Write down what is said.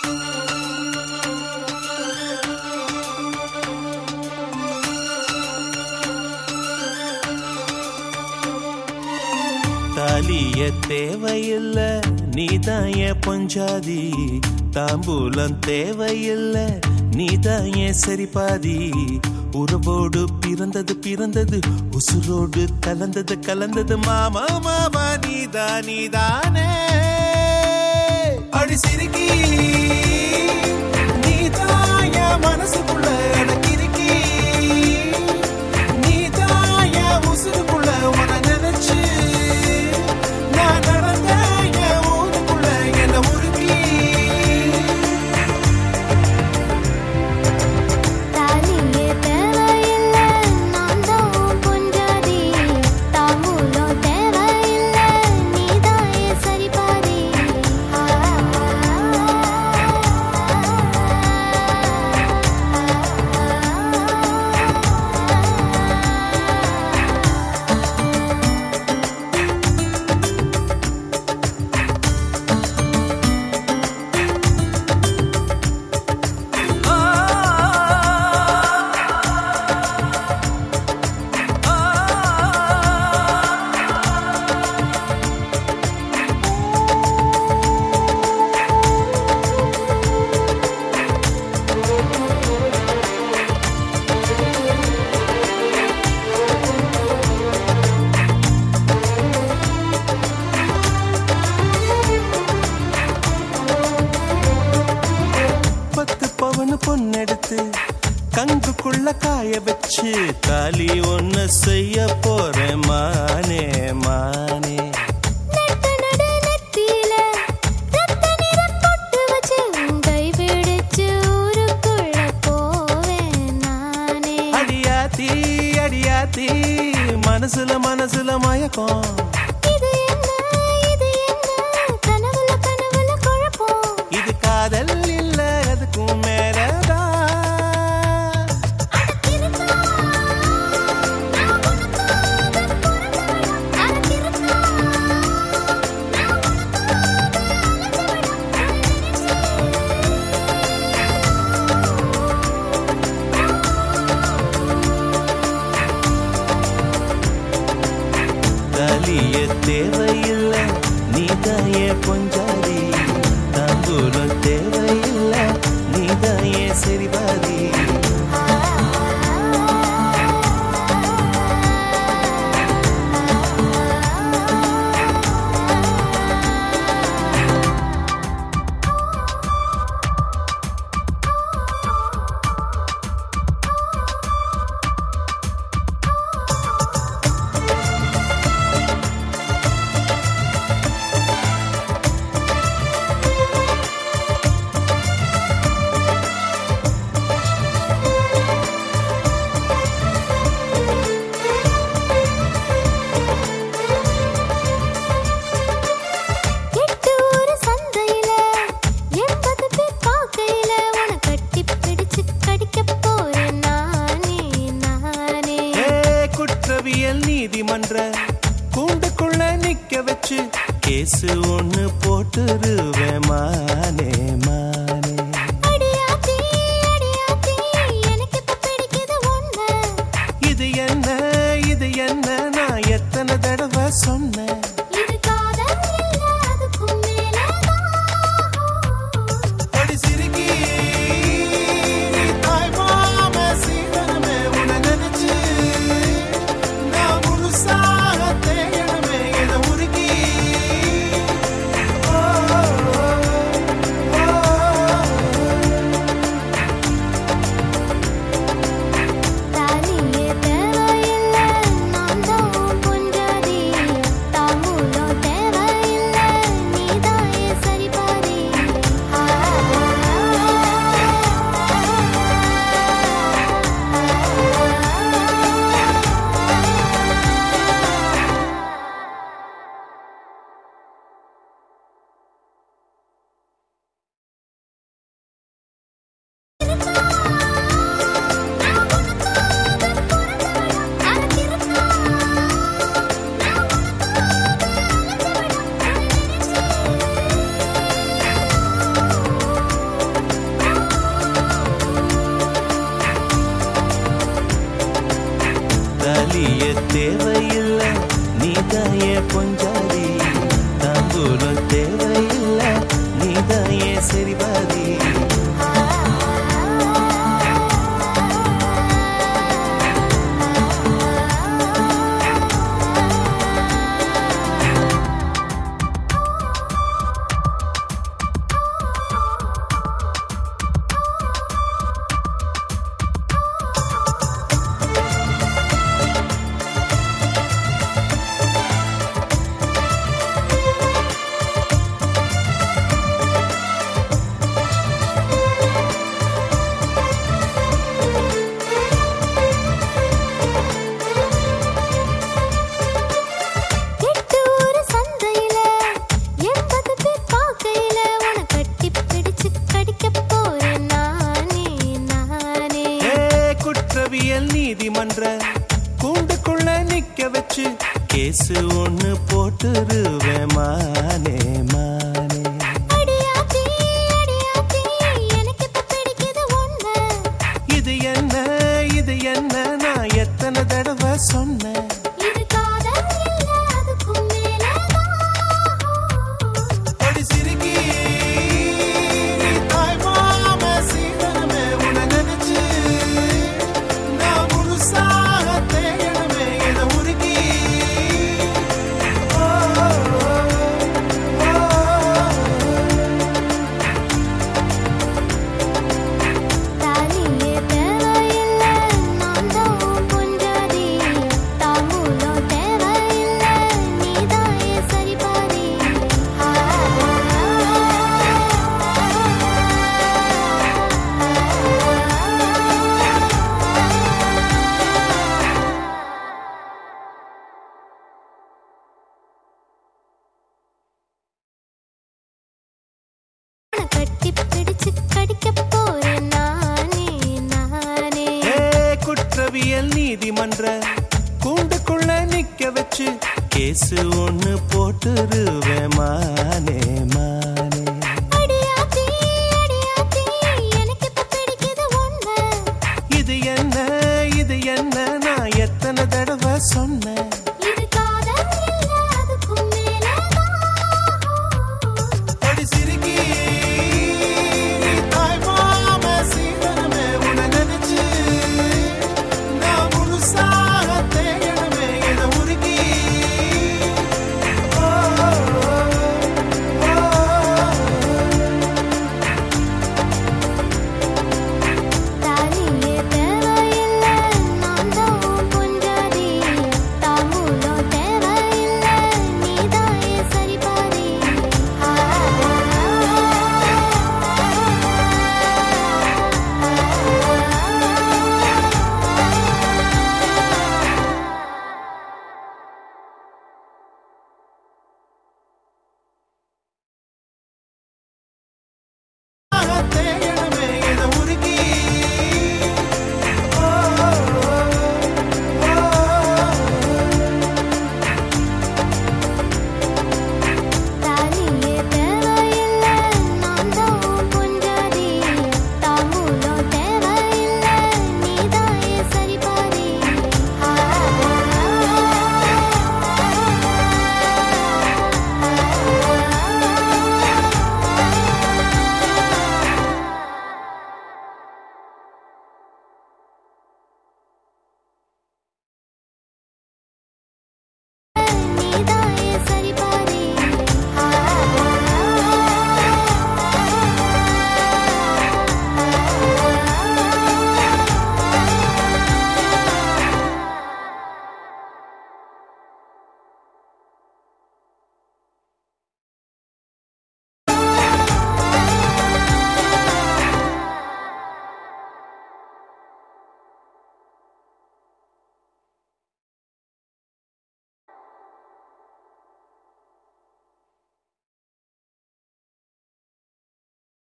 தாலிய தேவையில்ல நீதான் என் பொஞ்சாதி தாம்பூலம் தேவையில்ல நீதான் என் சரிபாதி உறவோடு பிறந்தது பிறந்தது உசுரோடு கலந்தது கலந்தது மாமா மாமா நீதா நீதானே அடி சிரிக்கி நீதான் என் மனசுக்குள்ள எனக்கு இருக்கி நீதான் என் உசுருக்குள்ள உன நினைச்சு நான் நடந்த என் ஊருக்குள்ள என்ன உருக்கி தாலியே தேவையில்ல நான் தான் பொஞ்சாதி தாம்பூலம் தேவையில்ல நீதான் என் சரிபாதி பத்து பவனு பொண்ணெடுத்து கங்குக்குள்ள காய வச்சு தாலி ஒன்னு செய்ய போறேன் மானே மானே நட்ட நடு நெத்தியில ரத்த நிறம் பொட்டு வச்சு உன் கை பிடிச்சு ஊருக்குள்ள போவேன் நானே அடியாத்தி அடியாத்தி மனசுல மனசுல மயக்கம் இது என்ன இது என்ன கனவுல கனவுல குழப்பம் இது காதல் இல்ல அதுக்கும் மேலதான் தாலிய தேவையில்ல நீதாய பொஞ்சாதி தாம்பூலம் தேவையில்ல நீதாய சரிபாதி தேவையில்லை நீதாயே பொஞ்சாதி தாம்பூலம் தேவையில்லை நீதாயே சரிபாதி எட்டு ஊரு சந்தையில எண்பது பேர் பார்க்கையில உன கட்டி பிடிச்சு கடிக்க போறேன் நானே நானே ஏ குற்றவியல் நீதிமன்ற கூண்டுக்குள்ள நிக்க வச்சு கேசு ஒண்ணு போட்டுருவேன் மானே மானே அடியாத்தி அடியாத்தி எனக்கு இப்ப பிடிக்குது ஒண்ணு இது என்ன இது என்ன நான் எத்தனை தடவை சொன்னேன் இது காதல் இல்ல அதுக்கும் மேலதான் அடி சிறுகி, தாய் மாம சீதனமே உன்னை நினைச்சு, நான் முழுசாக தேயணுமே என்னை உருகி. ஓ, ஓ, ஓ. தாலியே தேவையில்ல நான் தான் பொஞ்சாதி தாம்பூலம் தேவையில்ல நீதாயே சரிபாதி கட்டி பிடிச்சு கடிக்க போறேன் நானே நானே ஏ குற்றவியல் நீதிமன்ற கூண்டுக்குள்ள நிக்க வச்சு கேசு ஒண்ணு போட்டுருவேன் மானே மானே